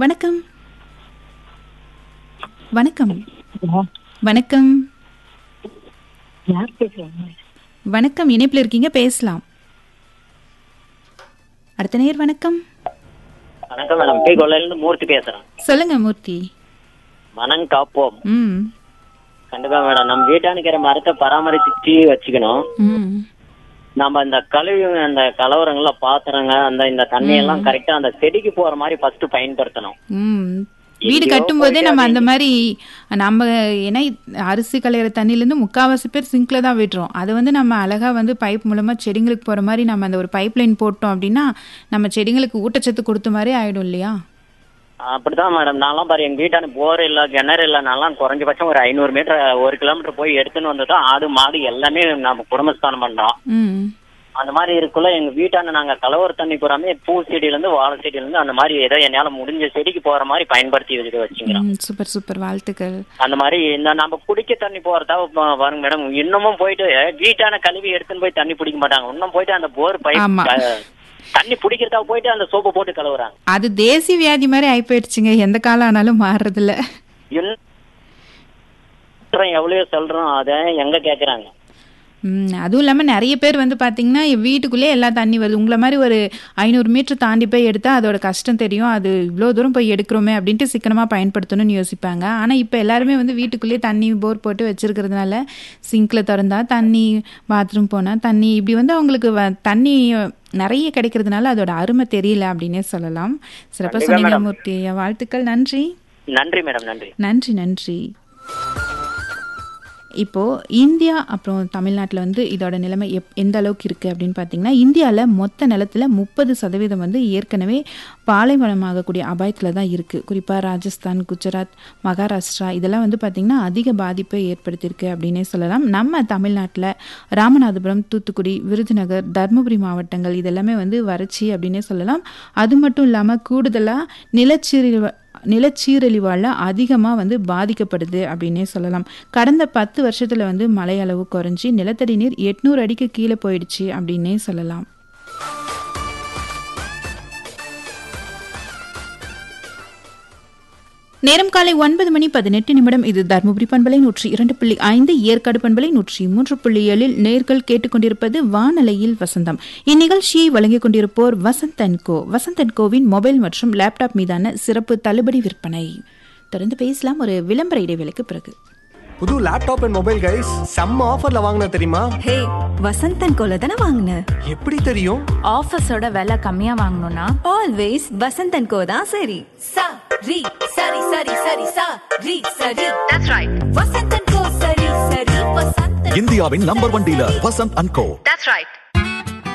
வணக்கம் வணக்கம் வணக்கம் யார் பேசுறாங்க வணக்கம் இணைப்பில் இருக்கீங்க பேசலாம் அடுத்த நேர் வணக்கம் வணக்கம் மேடம் பி கொள்ளையிலிருந்து மூர்த்தி பேசுறேன் சொல்லுங்க மூர்த்தி மனம் காப்போம் ம் கண்டிப்பா மேடம் நம்ம வீட்டானுக்கிற மரத்தை பராமரிச்சு வச்சுக்கணும் ம் நம்ம இந்த கழிவு அந்த கலவரங்கள்ல பாத்திரங்க அந்த இந்த தண்ணி எல்லாம் கரெக்டா அந்த செடிக்கு போற மாதிரி ஃபர்ஸ்ட் பயன்படுத்தணும் ம் வீடு எங்கேயோ கட்டும்போதே போயிட்டு நம்ம அது அந்த மாதிரி நம்ம ஏன்னா அரிசி களையிற தண்ணியிலேருந்து முக்கால்வாசி பேர் சிங்கில் தான் விடுறோம் அது வந்து நம்ம அழகாக வந்து பைப் மூலமாக செடிங்களுக்கு போகிற மாதிரி நம்ம அந்த ஒரு பைப் லைன் போட்டோம் அப்படின்னா நம்ம செடிங்களுக்கு ஊட்டச்சத்து கொடுத்த மாதிரி ஆயிடும் இல்லையா அப்படிதான் மேடம் நான்லாம் பாரு எங்க வீட்டான போர் இல்ல கிணறு இல்ல நான்லாம் குறைஞ்சபட்சம் ஒரு ஐநூறு மீட்டர் ஒரு கிலோமீட்டர் போய் எடுத்துன்னு வந்து தான் ஆடு மாடு எல்லாமே நம்ம குடும்பஸ்தானம் பண்றோம் ம் அந்த மாதிரி இருக்குள்ள எங்க வீட்டான நாங்க கலவர தண்ணி போறாமே பூ செடியில இருந்து வாழை செடியில இருந்து அந்த மாதிரி ஏதோ என்னால முடிஞ்ச செடிக்கு போற மாதிரி பயன்படுத்தி வச்சுட்டு வச்சுக்கிறோம் ம், சூப்பர் சூப்பர் வாழ்த்துக்கள் அந்த மாதிரி இந்த நம்ம குடிக்க தண்ணி போறதா பா- பாருங்க மேடம் இன்னமும் போயிட்டு வீட்டான கழுவி எடுத்துன்னு போய் தண்ணி பிடிக்க மாட்டாங்க இன்னும் போயிட்டு அந்த போர் பைப் ஆமா. க- தண்ணி பிடிக்கிறதா போயிட்டு அந்த சோப்பை போட்டு கழுவுறாங்க அது தேசி வியாதி மாதிரி ஆகி போயிடுச்சுங்க எந்த காலம் ஆனாலும் மாறுறதில்ல இன்னும் எவ்வளவு சொல்றோம் அதை எங்க கேக்குறாங்க ம் அதுவும் இல்லாமல் நிறைய பேர் வந்து பார்த்தீங்கன்னா வீட்டுக்குள்ளே எல்லா தண்ணி வருது உங்களை மாதிரி ஒரு ஐநூறு மீட்டர் தாண்டி போய் எடுத்தால் அதோட கஷ்டம் தெரியும் அது இவ்வளோ தூரம் போய் எடுக்கிறோமே அப்படின்ட்டு சிக்கனமாக பயன்படுத்தணும்னு யோசிப்பாங்க ஆனால் இப்போ எல்லாருமே வந்து வீட்டுக்குள்ளேயே தண்ணி போர் போட்டு வச்சிருக்கிறதுனால சிங்கில் திறந்தா தண்ணி பாத்ரூம் போனால் தண்ணி இப்படி வந்து அவங்களுக்கு வ- தண்ணி நிறைய கிடைக்கிறதுனால அதோட அருமை தெரியல அப்படின்னே சொல்லலாம் சிறப்பாக கண்டிப்பா சொன்னீங்க மேடம். மூர்த்தி வாழ்த்துக்கள் நன்றி நன்றி மேடம் நன்றி நன்றி நன்றி இப்போ இந்தியா அப்புறம் தமிழ்நாட்டில் வந்து இதோட நிலைமை எப் எந்த அளவுக்கு இருக்குது அப்படின்னு பார்த்தீங்கன்னா இந்தியாவில் மொத்த நிலத்தில் முப்பது சதவீதம் வந்து ஏற்கனவே பாலைவனமாகக்கூடிய அபாயத்தில் தான் இருக்குது குறிப்பாக ராஜஸ்தான் குஜராத் மகாராஷ்டிரா இதெல்லாம் வந்து பார்த்திங்கன்னா அதிக பாதிப்பை ஏற்படுத்தியிருக்கு அப்படின்னே சொல்லலாம் நம்ம தமிழ்நாட்டில் ராமநாதபுரம் தூத்துக்குடி விருதுநகர் தருமபுரி மாவட்டங்கள் இதெல்லாமே வந்து வறட்சி அப்படின்னே சொல்லலாம் அது மட்டும் இல்லாமல் கூடுதலாக நிலச்சீரழிவு நிலச்சீரழிவால் அதிகமாக வந்து பாதிக்கப்படுது அப்படின்னே சொல்லலாம் கடந்த பத்து வருஷத்தில் வந்து மழை அளவு குறைஞ்சி நிலத்தடி நீர் எட்நூறு அடிக்கு கீழே போயிடுச்சு அப்படின்னே சொல்லலாம் நேரம் காலை ஒன்பது மணி பதினெட்டு நிமிடம் இது தருமபுரி பண்பலை நூற்றி இரண்டு புள்ளி ஐந்து ஏற்காடு பண்பலை நூற்றி மூன்று புள்ளி ஏழில் நேர்கள் கேட்டுக்கொண்டிருப்பது வானலையில் வசந்தம் இந்நிகழ்ச்சியை வழங்கிக் கொண்டிருப்போர் வசந்தன் கோ வசந்தன் கோவின் மொபைல் மற்றும் லேப்டாப் மீதான சிறப்பு தள்ளுபடி விற்பனை தொடர்ந்து பேசலாம் ஒரு விளம்பர இடைவேளைக்கு பிறகு புது லேப்டாப் அண்ட் மொபைல் கைஸ் செம்ம ஆஃபர்ல வாங்கின தெரியுமா ஹே வசந்தன் கோல தானே வாங்கின எப்படி தெரியும் ஆஃபீஸோட விலை கம்மியா வாங்கணும்னா ஆல்வேஸ் வசந்தன் கோ தான் சரி sa ri sari sari sari sa ri sari that's right vasantan ko sari sari vasantan இந்தியாவின் number one dealer Vasanth and co that's right